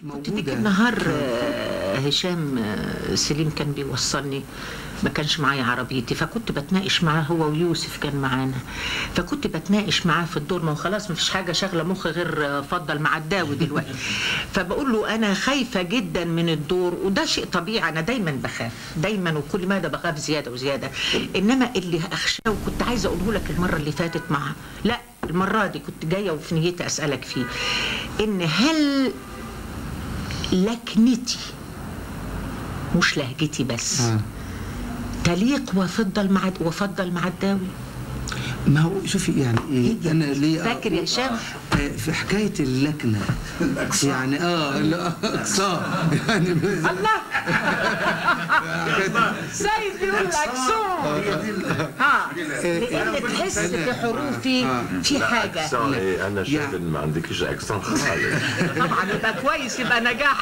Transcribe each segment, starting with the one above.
كنت ديك موجودة النهار آه، هشام آه، سليم كان بيوصلني ما كانش معايا عربيتي فكنت بتناقش معاه هو ويوسف كان معانا فكنت بتناقش معاه في الدور ما هو خلاص ما فيش حاجه شاغله مخي غير آه، فضل مع الداوي دلوقتي فبقول له انا خايفه جدا من الدور وده شيء طبيعي انا دايما بخاف دايما وكل مدى بخاف زياده وزياده انما اللي اخشاه وكنت عايزه اقوله لك المره اللي فاتت مع لا المره دي كنت جايه وفي نيتي اسالك فيه ان هل لكنتي مش لهجتي بس آه. تليق وفضل مع وفضل مع الداوي ما هو شوفي يعني ايه انا ليه فاكر يا هشام؟ آه، في حكايه اللكنه يعني اه لا اقصى يعني الله سيد بيقول الاكسون ها لان تحس في حروفي في حاجه اكسون ايه انا شايف يعني- ان ما عندكيش اكسون خالص طبعا يبقى كويس يبقى نجاح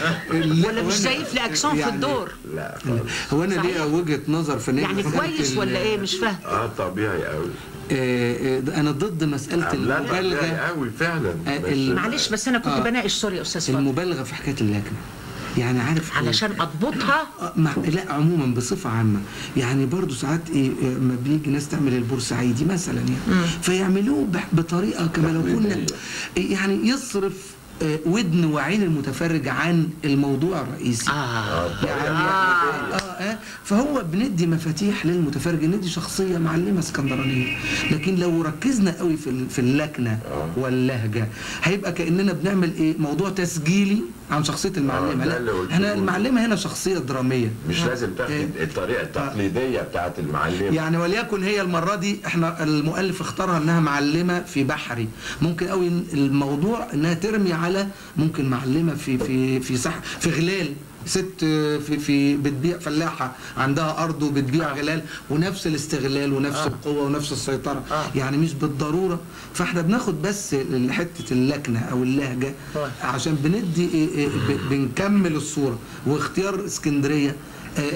ولا مش شايف لي اكسون في يعني- الدور لا خالص هو انا صحيح. ليا وجهه نظر فنيه يعني كويس ولا ايه مش فاهم اه طبيعي قوي آه آه، انا ضد مساله لا طبيعي المبالغه قوي فعلا آه، بس- ال- معلش بس انا كنت آه. بناقش سوري يا استاذ فاضل المبالغه في حكايه اللكنه يعني عارف إيه؟ علشان اضبطها آه، مع لا عموما بصفه عامه يعني برضو ساعات ايه آه، ما بيجي ناس تعمل البورسعيدي مثلا يعني فيعملوه بح- بطريقه كما لو كنا تقليدية. يعني يصرف آه، ودن وعين المتفرج عن الموضوع الرئيسي اه يعني آه. آه فهو بندي مفاتيح للمتفرج ندي شخصيه معلمه اسكندرانيه لكن لو ركزنا قوي في ال- في اللكنه واللهجه هيبقى كاننا بنعمل ايه موضوع تسجيلي عن شخصيه المعلمه آه، ده اللي لا قلته. احنا المعلمه هنا شخصيه دراميه مش لازم تاخد إيه. الطريقه التقليديه بتاعت المعلم يعني وليكن هي المره دي احنا المؤلف اختارها انها معلمه في بحري ممكن قوي الموضوع انها ترمي على ممكن معلمه في في في صح في غلال ست في في بتبيع فلاحه عندها ارض وبتبيع غلال ونفس الاستغلال ونفس آه. القوه ونفس السيطره آه. يعني مش بالضروره فاحنا بناخد بس حته اللكنه او اللهجه طيب. عشان بندي إيه إيه ب- بنكمل الصوره واختيار اسكندريه آه،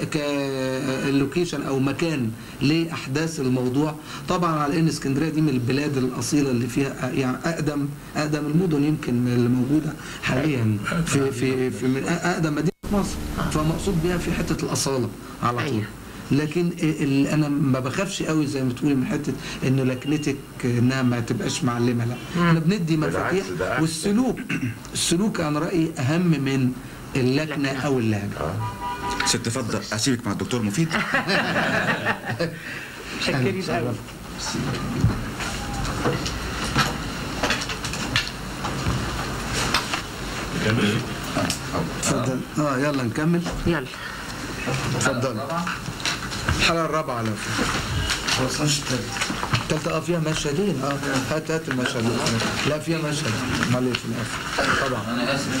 كلوكيشن او مكان لاحداث الموضوع طبعا على ان اسكندريه دي من البلاد الاصيله اللي فيها آه، يعني اقدم اقدم المدن يمكن من اللي موجوده حاليا في في في من اقدم مدينه في مصر فمقصود بيها في حته الاصاله على طول أيوة. لكن ال- انا ما بخافش قوي زي ما تقولي من حته انه لكنتك انها ما تبقاش معلمه لا احنا بندي بالعكس، مفاتيح ده أحسن. والسلوك السلوك انا رايي اهم من اللكنه او اللهجه ست فضل اسيبك مع الدكتور مفيد شكرين قوي اتفضل اه يلا نكمل يلا اتفضل الحلقه الرابعه على فكره خلصناش التالت الثالثه اه فيها مشهدين اه هات هات المشهد لا فيها مشهد امال ايه في الاخر طبعا انا اسف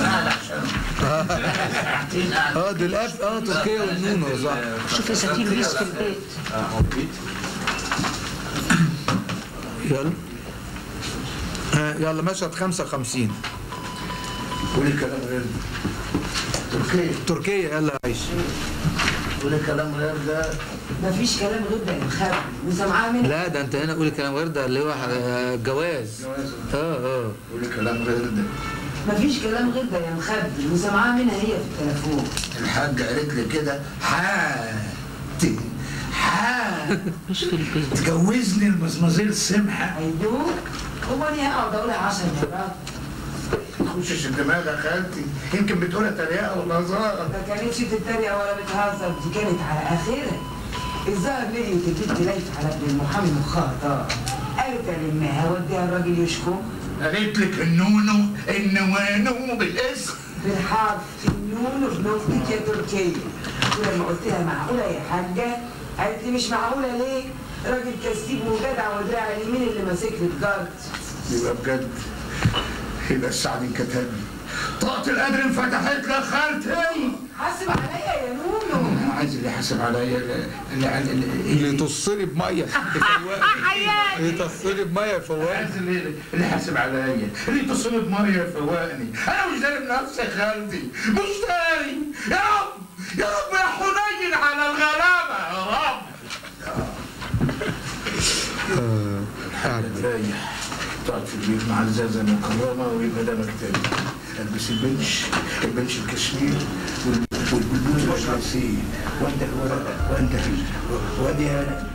اه دي الاف اه تركيا والنونو صح شوف يا ستين ليس في البيت يلا ها يلا مشهد 55 قولي كلام غير ده تركيا تركيا يلا عيش قولي كلام غير ده مفيش كلام غير ده يا خالد وسامعاها منك لا ده انت هنا قولي كلام غير ده اللي هو آه، جواز جواز. اه اه قولي كلام غير ده مفيش كلام غير ده يا مخبي وسامعاها منها هي في التليفون الحاجة قالت لي كده حاتي حا مش في البيت تجوزني المزمزيل سمحة ايوه هو انا هقعد اقولها 10 مرات تخشش الدماغ يا خالتي يمكن بتقولها تريقة ولا هزار ما كانتش تتريق ولا بتهزر دي كانت على اخرها الظاهر لقيت البنت لايفه على ابن المحامي مخاطر قالت المها وديها الراجل يشكم قالت لك النونو النوانو بالاسم بالحرف النون ابن اختك يا تركيا ولما قلت لها معقوله يا حاجه قالت لي مش معقوله ليه راجل كسيب وجدع ودراع اليمين اللي ماسك لي الجارد يبقى بجد يبقى السعد انكتب طاقة القدر انفتحت لك خالتي حاسب عليا يا نونو انا عايز اللي يحاسب عليا اللي, اللي, اللي, اللي يطصني بميه يفوقني يطصني بميه يفوقني عايز اللي, اللي يحاسب عليا اللي يتصل بميه يفوقني انا مش داري بنفسي يا خالتي مش داري يا رب يا رب يا حنين على الغلابه يا رب الحاج مريح تقعد في البيت مع الزازة المكرمة ويبقى ده مكتبي البس البنش البنش الكشمير وال- والبلوز الاساسيه وعندك ورقه وعندك وادي